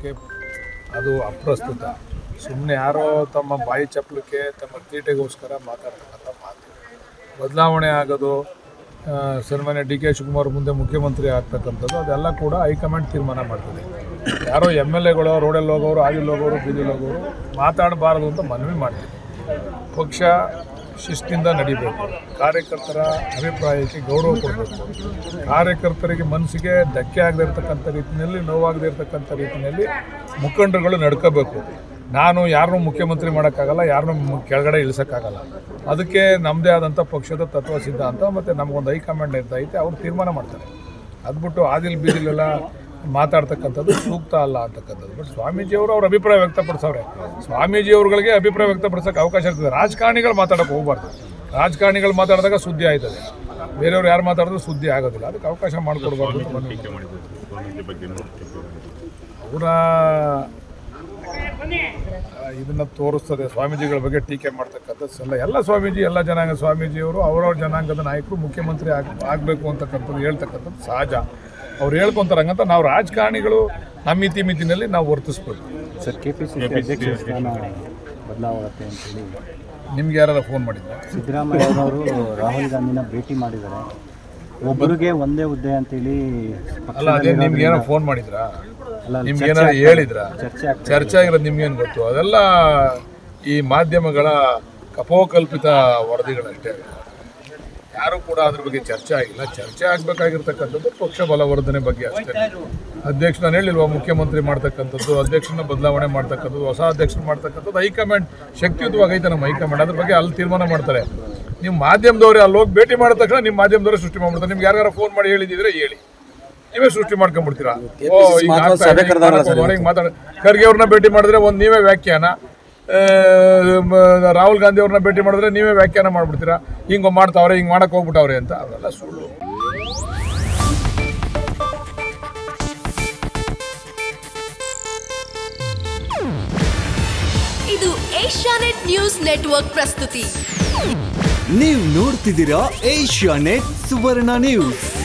ಮಾಡೋಕ್ಕೆ ಅದು ಅಪ್ರಸ್ತುತ ಸುಮ್ಮನೆ ಯಾರೋ ತಮ್ಮ ಬಾಯಿ ಚಪ್ಪಲಕ್ಕೆ ತಮ್ಮ ತೀಟೆಗೋಸ್ಕರ ಮಾತಾಡ್ತಕ್ಕಂಥ ಮಾತು ಬದಲಾವಣೆ ಆಗೋದು ಆ, ಸನ್ಮಾನ್ಯ ಡಿ ಕೆ ಶಿವಕುಮಾರ್ ಮುಂದೆ ಮುಖ್ಯಮಂತ್ರಿ ಆಗ್ತಕ್ಕಂಥದ್ದು ಅದೆಲ್ಲ ಕೂಡ ಹೈಕಮಾಂಡ್ ತೀರ್ಮಾನ ಮಾಡ್ತದೆ ಯಾರೋ ಎಮ್ ಎಲ್ ಎಗಳು ರೋಡಲ್ಲಿ ಹೋಗೋರು ಆಗಿಲ್ಲಿ ಹೋಗೋರು ಬೀದಿಲಿ ಹೋಗೋರು ಮಾತಾಡಬಾರದು ಅಂತ ಮನವಿ ಮಾಡ್ತೀವಿ ಪಕ್ಷ ಶಿಸ್ತಿಂದ ನಡಿಬೇಕು ಕಾರ್ಯಕರ್ತರ ಅಭಿಪ್ರಾಯಕ್ಕೆ ಗೌರವ ಕೊಡಬೇಕು ಕಾರ್ಯಕರ್ತರಿಗೆ ಮನಸ್ಸಿಗೆ ಧಕ್ಕೆ ಆಗದೇ ಇರತಕ್ಕಂಥ ರೀತಿಯಲ್ಲಿ ನೋವಾಗದೇ ಇರತಕ್ಕಂಥ ರೀತಿಯಲ್ಲಿ ಮುಖಂಡರುಗಳು ನಡ್ಕೋಬೇಕು ನಾನು ಯಾರನ್ನೂ ಮುಖ್ಯಮಂತ್ರಿ ಮಾಡೋಕ್ಕಾಗಲ್ಲ ಯಾರನ್ನೂ ಕೆಳಗಡೆ ಇಳಿಸೋಕ್ಕಾಗಲ್ಲ ಅದಕ್ಕೆ ನಮ್ಮದೇ ಆದಂಥ ಪಕ್ಷದ ತತ್ವ ಸಿದ್ಧಾಂತ ಮತ್ತು ನಮಗೊಂದು ಹೈಕಮಾಂಡ್ ಅಂತ ಐತೆ ಅವ್ರು ತೀರ್ಮಾನ ಮಾಡ್ತಾರೆ ಅದ್ಬಿಟ್ಟು ಆದಿಲ್ ಬೀದಿಲೆಲ್ಲ ಮಾತಾಡ್ತಕ್ಕಂಥದ್ದು ಸೂಕ್ತ ಅಲ್ಲ ಅಂತಕ್ಕಂಥದ್ದು ಬಟ್ ಸ್ವಾಮೀಜಿಯವರು ಅವ್ರ ಅಭಿಪ್ರಾಯ ವ್ಯಕ್ತಪಡಿಸವ್ರೆ ಸ್ವಾಮೀಜಿಯವ್ರುಗಳಿಗೆ ಅಭಿಪ್ರಾಯ ವ್ಯಕ್ತಪಡಿಸೋಕೆ ಅವಕಾಶ ಇರ್ತದೆ ರಾಜಕಾರಣಿಗಳು ಮಾತಾಡೋಕೆ ಹೋಗ್ಬಾರ್ದು ರಾಜಕಾರಣಿಗಳು ಮಾತಾಡಿದಾಗ ಸುದ್ದಿ ಆಯ್ತದೆ ಬೇರೆಯವ್ರು ಯಾರು ಮಾತಾಡಿದ್ರು ಸುದ್ದಿ ಆಗೋದಿಲ್ಲ ಅದಕ್ಕೆ ಅವಕಾಶ ಮಾಡಿಕೊಡ್ಬಾರ್ದು ಅಂತ ಮನವಿ ಟೀಕೆ ಮಾಡಿದ್ರು ಸ್ವಾಮೀಜಿ ಬಗ್ಗೆ ಅವರ ಇದನ್ನ ತೋರಿಸ್ತದೆ ಸ್ವಾಮೀಜಿಗಳ ಬಗ್ಗೆ ಟೀಕೆ ಮಾಡ್ತಕ್ಕಂಥದ್ದು ಎಲ್ಲ ಎಲ್ಲ ಸ್ವಾಮೀಜಿ ಎಲ್ಲ ಜನಾಂಗ ಸ್ವಾಮೀಜಿಯವರು ಅವರವ್ರ ಜನಾಂಗದ ನಾಯಕರು ಮುಖ್ಯಮಂತ್ರಿ ಆಗ್ ಆಗಬೇಕು ಅಂತಕ್ಕಂಥದ್ದು ಹೇಳ್ತಕ್ಕಂಥದ್ದು ಸಹಜ ಅವ್ರು ಹೇಳ್ಕೊಂತಾರೆ ಹಂಗಂತ ನಾವು ರಾಜಕಾರಣಿಗಳು ನಮ್ಮ ಮಿತಿ ಮಿತಿನಲ್ಲಿ ನಾವು ವರ್ತಿಸ್ಬೇಕು sir K P C C ಅಧ್ಯಕ್ಷ ಸ್ಥಾನ ಬದಲಾವಣೆ ಅಂತೇಳಿ ನಿಮ್ಗೆ ಯಾರು ಫೋನ್ ಮಾಡಿದ್ರೆ ಸಿದ್ದರಾಮಯ್ಯನವರು ರಾಹುಲ್ ಗಾಂಧಿನ ಭೇಟಿ ಮಾಡಿದ್ದಾರೆ ಒಬ್ಬರಿಗೆ ಒಂದೇ ಹುದ್ದೆ ಅಂತೇಳಿ ಅಲ್ಲ ಅದೇ ನಿಮ್ಗೆ ಏನೋ ಫೋನ್ ಮಾಡಿದ್ರಾ ಅಲ್ಲ, ನಿಮ್ಗೆ ಚರ್ಚೆ ಏನಾರು ಆಗ್ತಾ ಇದೆ. ಹೇಳಿದ್ರಾ ಚರ್ಚೆ ಆಗ್ತಾ ಚರ್ಚೆ ಆಗಿರೋದು ನಿಮ್ಗೇನು ಗೊತ್ತು ಅದೆಲ್ಲ ಈ ಮಾಧ್ಯಮಗಳ ಕಪೋಕಲ್ಪಿತ ವರದಿಗಳಷ್ಟೇ ಯಾರು ಕೂಡ ಅದ್ರ ಬಗ್ಗೆ ಚರ್ಚೆ ಆಗಿಲ್ಲ ಚರ್ಚೆ ಆಗಬೇಕಾಗಿರ್ತಕ್ಕಂಥದ್ದು ಪಕ್ಷ ಬಲವರ್ಧನೆ ಬಗ್ಗೆ ಅಷ್ಟೇ ಅಧ್ಯಕ್ಷ ನಾನು ಹೇಳಿಲ್ವಾ ಮುಖ್ಯಮಂತ್ರಿ ಮಾಡ್ತಕ್ಕಂಥದ್ದು ಅಧ್ಯಕ್ಷನ ಬದಲಾವಣೆ ಮಾಡ್ತಕ್ಕಂಥದ್ದು ಹೊಸ ಅಧ್ಯಕ್ಷನ ಮಾಡ್ತಕ್ಕಂಥದ್ದು ಹೈಕಮಾಂಡ್ ಶಕ್ತಿಯುತವಾಗಿ ಐತೆ ನಮ್ಮ ಹೈಕಮಾಂಡ್ ಅದ್ರ ಬಗ್ಗೆ ಅಲ್ಲಿ ತೀರ್ಮಾನ ಮಾಡ್ತಾರೆ ನೀವು ಮಾಧ್ಯಮದವ್ರೆ ಅಲ್ಲಿ ಹೋಗಿ ಭೇಟಿ ಮಾಡಿದ ತಕ್ಷಣ ನಿಮ್ಮ ಮಾಧ್ಯಮದವರೇ ಸೃಷ್ಟಿ ಮಾಡ್ಬಿಡ್ತಾರೆ ನಿಮ್ಗೆ ಯಾರ್ಯಾರು ಫೋನ್ ಮಾಡಿ ಹೇಳಿದ್ರೆ ಹೇಳಿ ನೀವೇ ಸೃಷ್ಟಿ ಮಾಡ್ಕೊಂಡ್ಬಿಡ್ತೀರಾ ಓ ಈಗ ಆಗ್ತಾ ಇದೆ, ಈಗ ಮಾಡಕ್ ಹೋಗೋರು, ಹಿಂಗ್ ಮಾತಾಡ ಖರ್ಗೆ ಅವ್ರನ್ನ ಭೇಟಿ ಮಾಡಿದ್ರೆ ಒಂದು ನೀವೇ ವ್ಯಾಖ್ಯಾನ ಆ, ಮ- ರಾಹುಲ್ ಗಾಂಧಿ ಅವ್ರನ್ನ ಭೇಟಿ ಮಾಡಿದ್ರೆ ನೀವೇ ವ್ಯಾಖ್ಯಾನ ಮಾಡ್ಬಿಡ್ತೀರಾ ಹಿಂಗೆ ಮಾಡ್ತಾವ್ರೆ ಹಿಂಗೆ ಮಾಡಕ್ ಹೋಗ್ಬಿಟ್ಟವ್ರೆ ಅಂತ ಅವೆಲ್ಲ ಸುಳ್ಳು ಇದು ಏಷ್ಯಾನೆಟ್ ನ್ಯೂಸ್ ನೆಟ್ವರ್ಕ್ ಪ್ರಸ್ತುತಿ ನೀವು ನೋಡ್ತಿದ್ದೀರಾ ಏಷ್ಯಾ ನೆಟ್ ಸುವರ್ಣ ನ್ಯೂಸ್